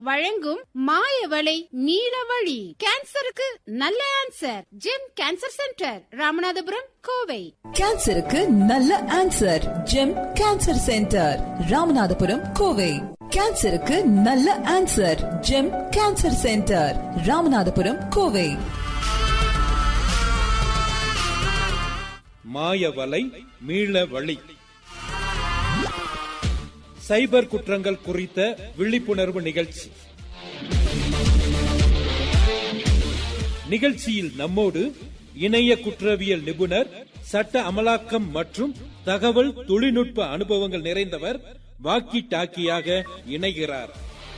வழங்கும் மாயவளை நீலவழி கேன்சருக்கு நல்ல answer GEM cancer centre Ramanathapuram Kovai கேன்சருக்கு நல்ல answer GEM cancer centre Ramanathapuram Kovai கேன்சருக்கு நல்ல answer GEM cancer centre Ramanathapuram Kovai மாயவலை மீள வழி சைபர் குற்றங்கள் குறித்த விழிப்புணர்வு நிகழ்ச்சி நிகழ்ச்சியில் நம்மோடு இணைய குற்றவியல் நிபுணர் சட்ட அமலாக்கம் மற்றும் தகவல் தொழில்நுட்ப அனுபவங்கள் நிறைந்தவர் வாக்கி டாக்கியாக இணைகிறார்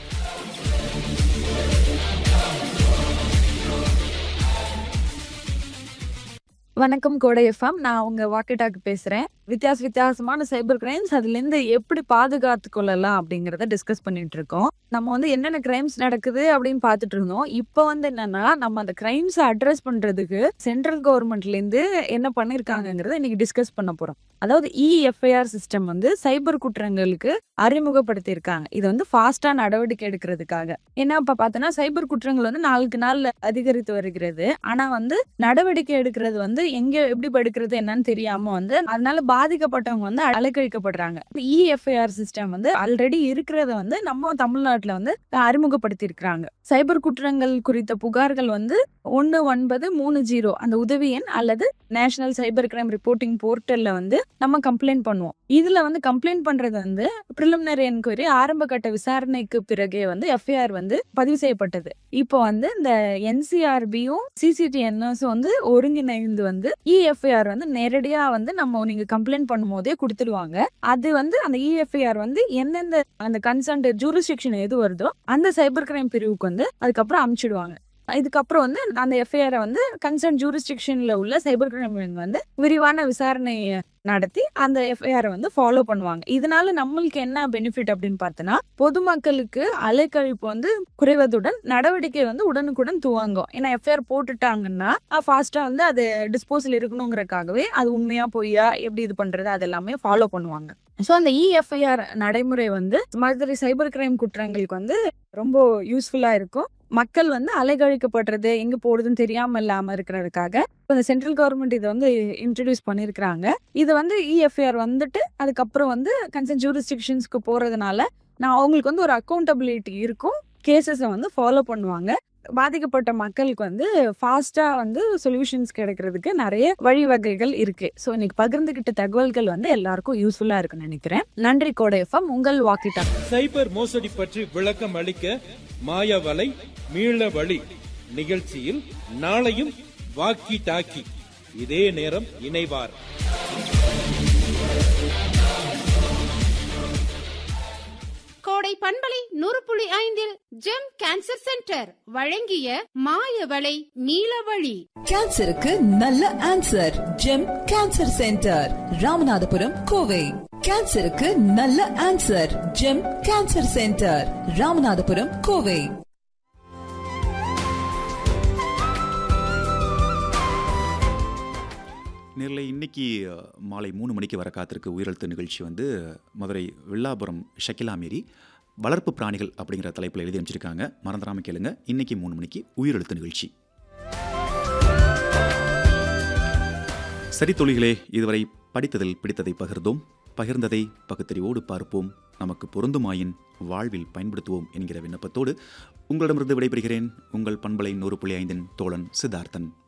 வணக்கம் கோடை எஃப்எம் நான் உங்க வாக்கி டாக் பேசுறேன் வித்தியாச வித்தியாசமான சைபர் கிரைம்ஸ் அதுல இருந்து எப்படி பாதுகாத்து கொள்ளலாம் அப்படிங்கறத டிஸ்கஸ் பண்ணிட்டு இருக்கோம் நம்ம வந்து என்னென்ன கிரைம்ஸ் நடக்குது அப்படின்னு பார்த்துட்டு இருந்தோம் இப்போ வந்து என்னன்னா நம்ம அந்த கிரைம்ஸ் அட்ரஸ் பண்றதுக்கு சென்ட்ரல் கவர்மெண்ட்ல இருந்து என்ன பண்ணிருக்காங்கிறத இன்னைக்கு டிஸ்கஸ் பண்ண போறோம் அதாவது இஎஃப்ஐஆர் சிஸ்டம் வந்து சைபர் குற்றங்களுக்கு அறிமுகப்படுத்தி இருக்காங்க இது வந்து ஃபாஸ்டா நடவடிக்கை எடுக்கிறதுக்காக ஏன்னா இப்ப பார்த்தோன்னா சைபர் குற்றங்கள் வந்து நாளுக்கு நாள் அதிகரித்து வருகிறது ஆனா வந்து நடவடிக்கை எடுக்கிறது வந்து எங்க எப்படி எடுக்கிறது என்னன்னு தெரியாம வந்து அதனால பாதிக்கப்பட்டவங்க வந்து அலைக்கழிக்கப்படுறாங்க இஎஃப்ஐஆர் சிஸ்டம் வந்து ஆல்ரெடி இருக்கிறத வந்து நம்ம தமிழ்நாட்டுல வந்து அறிமுகப்படுத்தி இருக்கிறாங்க சைபர் குற்றங்கள் குறித்த புகார்கள் வந்து ஒன்னு ஒன்பது மூணு ஜீரோ அந்த உதவி எண் அல்லது நேஷனல் சைபர் கிரைம் ரிப்போர்ட்டிங் போர்ட்டல்ல வந்து நம்ம கம்ப்ளைண்ட் பண்ணுவோம் இதுல வந்து கம்ப்ளைண்ட் பண்றது வந்து ப்ரிலிமினரி என்கொயரி ஆரம்ப கட்ட விசாரணைக்கு பிறகே வந்து எஃப்ஐஆர் வந்து பதிவு செய்யப்பட்டது இப்போ வந்து இந்த என்சிஆர்பியும் சிசிடிஎன்எஸும் வந்து ஒருங்கிணைந்து வந்து இஎஃப்ஐஆர் வந்து நேரடியா வந்து நம்ம நீங்க கம்ப்ளைண்ட் பண்ணும் போதே கொடுத்துடுவாங்க அது வந்து அந்த இஎஃப்ஐஆர் வந்து எந்தெந்த அந்த கன்சர்ன்ட் ஜூரிஸ்டிக்ஷன் எது வருதோ அந்த சைபர் கிரைம் பிரிவுக்கு வந்து அதுக்கப்புறம் அனுப்பிச்சிடுவாங்க இதுக்கப்புறம் வந்து அந்த எஃப்ஐஆரை வந்து கன்சர்ன் ஜூரிஸ்டிக்ஷன்ல உள்ள சைபர் கிரைம் வந்து விரிவான விசாரணை நடத்தி அந்த எஃப்ஐஆரை வந்து ஃபாலோ பண்ணுவாங்க இதனால நம்மளுக்கு என்ன பெனிஃபிட் அப்படின்னு பார்த்தோன்னா பொதுமக்களுக்கு அலைக்கழிப்பு வந்து குறைவதுடன் நடவடிக்கை வந்து உடனுக்குடன் துவங்கும் ஏன்னா எஃப்ஐஆர் போட்டுட்டாங்கன்னா ஃபாஸ்டா வந்து அது டிஸ்போசல் இருக்கணுங்கிறதுக்காகவே அது உண்மையா பொய்யா எப்படி இது பண்றது அது எல்லாமே ஃபாலோ பண்ணுவாங்க ஸோ அந்த இஎஃப்ஐஆர் நடைமுறை வந்து மாதிரி சைபர் கிரைம் குற்றங்களுக்கு வந்து ரொம்ப யூஸ்ஃபுல்லா இருக்கும் மக்கள் வந்து அலைகழிக்கப்படுறது எங்க போடுதுன்னு தெரியாம இல்லாம இருக்கிறதுக்காக இந்த சென்ட்ரல் கவர்மெண்ட் இதை வந்து இன்ட்ரடியூஸ் பண்ணிருக்கிறாங்க இது வந்து இஎஃப்ஐஆர் வந்துட்டு அதுக்கப்புறம் வந்து கன்சர்ன் ஜூரிஸ்டிக்ஷன்ஸ்க்கு போறதுனால நான் அவங்களுக்கு வந்து ஒரு அக்கௌண்டபிலிட்டி இருக்கும் கேசஸை வந்து ஃபாலோ பண்ணுவாங்க பாதிக்கப்பட்ட மக்களுக்கு வந்து ஃபாஸ்டா வந்து சொல்யூஷன்ஸ் கிடைக்கிறதுக்கு நிறைய வழிவகைகள் இருக்கு ஸோ இன்னைக்கு பகிர்ந்துகிட்ட தகவல்கள் வந்து எல்லாருக்கும் யூஸ்ஃபுல்லா இருக்குன்னு நினைக்கிறேன் நன்றி கோடை எஃப்எம் உங்கள் வாக்கிட்டா சைபர் மோசடி பற்றி விளக்கம் அளிக்க மாயவலை மீள வழி நிகழ்ச்சியில் நாளையும் வாக்கி டாக்கி இதே நேரம் இணைவார் கோடை பண்பலை நூறு புள்ளி ஐந்தில் ஜெம் கேன்சர் சென்டர் வழங்கிய மாயவளை நீலவழி கேன்சருக்கு நல்ல answer GEM cancer centre Ramanathapuram Kovai கேன்சருக்கு நல்ல answer GEM cancer centre Ramanathapuram Kovai நேரில் இன்னைக்கு மாலை மூணு மணிக்கு வர காத்திருக்கு உயிரெழுத்து நிகழ்ச்சி வந்து மதுரை வில்லாபுரம் ஷக்கிலா மீறி வளர்ப்பு பிராணிகள் அப்படிங்கிற தலைப்பில் எழுதி அமைச்சிருக்காங்க மறந்துடாமல் கேளுங்க இன்னைக்கு மூணு மணிக்கு உயிரெழுத்து நிகழ்ச்சி சரி தொழிகளே இதுவரை படித்ததில் பிடித்ததை பகிர்ந்தோம் பகிர்ந்ததை பகுத்தறிவோடு பார்ப்போம் நமக்கு பொருந்துமாயின் வாழ்வில் பயன்படுத்துவோம் என்கிற விண்ணப்பத்தோடு உங்களிடமிருந்து விடைபெறுகிறேன் உங்கள் பண்பலை நூறு புள்ளி ஐந்தின் தோழன் சித்தார்த்தன்